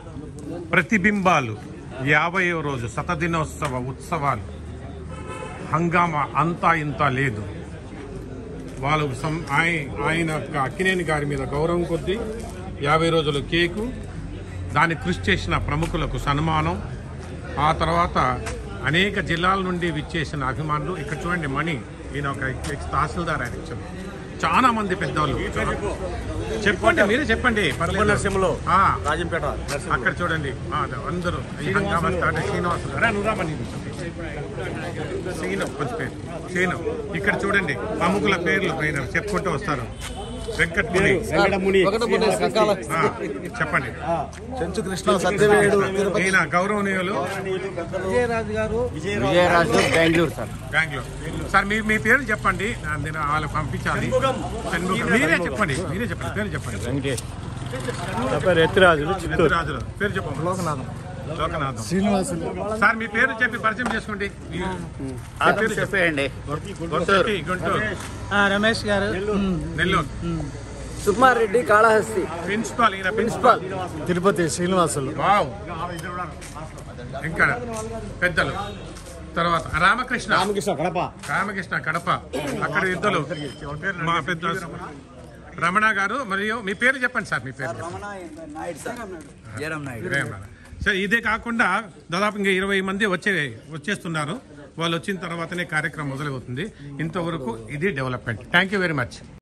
ప్రతిబింబాలు యాభైవ రోజు శతదినోత్సవ ఉత్సవాలు హంగామా అంతా ఇంత లేదు వాళ్ళు సం- ఆయ- ఆయన అక్కినేని గారి మీద గౌరవం కొద్దీ యాభై రోజుల కేకు దాన్ని కృషి చేసిన ప్రముఖులకు సన్మానం ఆ తర్వాత అనేక జిల్లాల నుండి విచ్చేసిన అభిమానులు ఇక్కడ చూడండి మణి ఈయన ఒక ఎక్స్ తహసీల్దార్ ఆయన actually. చాలా మంది పెద్దవాళ్ళు చెప్పండి మీరే చెప్పండి పర్లేదు. నరసింహలో ఆ, రాజంపేట అక్కడ చూడండి ఆ, అందరూ ఈ హంగామా స్టార్ట్ అయ్యి శ్రీనివాసులు రా, నువ్వు రా మణి. శ్రీను కొంచెం పేరు శ్రీను ఇక్కడ చూడండి ప్రముఖుల పేర్లు పైన చెప్పుకుంటూ వస్తారు వెంకటముని వెంకటముని ఆ, చెప్పండి చెంచు కృష్ణ సత్యవేడు ఈయన గౌరవనీయులు విజయరాజు బెంగళూరు సార్ బెంగళూరు సార్ మీ మీ పేరు చెప్పండి నా- నేను వాళ్ళకి పంపించాలి షణ్ముఖం. మీరే చెప్పండి మీరే చెప్పండి పేరు చెప్పండి వెంకటేష్ ఎత్తిరాజులు రాజులు పేరు చెప్పండి లోకనాథం లోకనాథం శ్రీనివాసులు సార్ మీ పేరు చెప్పి పరిచయం చేసుకోండి మీ ఆ పేరు చెప్పేయండి గుంటూరు గుంటూరు రమేష్ గారు నెల్లూరు సుకుమార్ రెడ్డి కాళహస్తి ప్రిన్సిపాల్ ఈయన ప్రిన్సిపాల్ తిరుపతి శ్రీనివాసులు వావ్ ఇంకా పెద్దలు తర్వాత రామకృష్ణ రామకృష్ణ కడప రామకృష్ణ కడప అక్కడ ఇద్దరు మా పెద్ద రమణ గారు మరియు మీ పేరు చెప్పండి సార్ మీ పేరు చెప్పండి. జయరామ్ నాయుడు ఇదే సరే ఇదే కాకుండా దాదాపు ఇంకా ఇరవై మంది వచ్చే వచ్చేస్తున్నారు వాళ్ళు వచ్చిన తర్వాతనే కార్యక్రమం మొదలవుతుంది ఇంతవరకు ఇది development thank you very much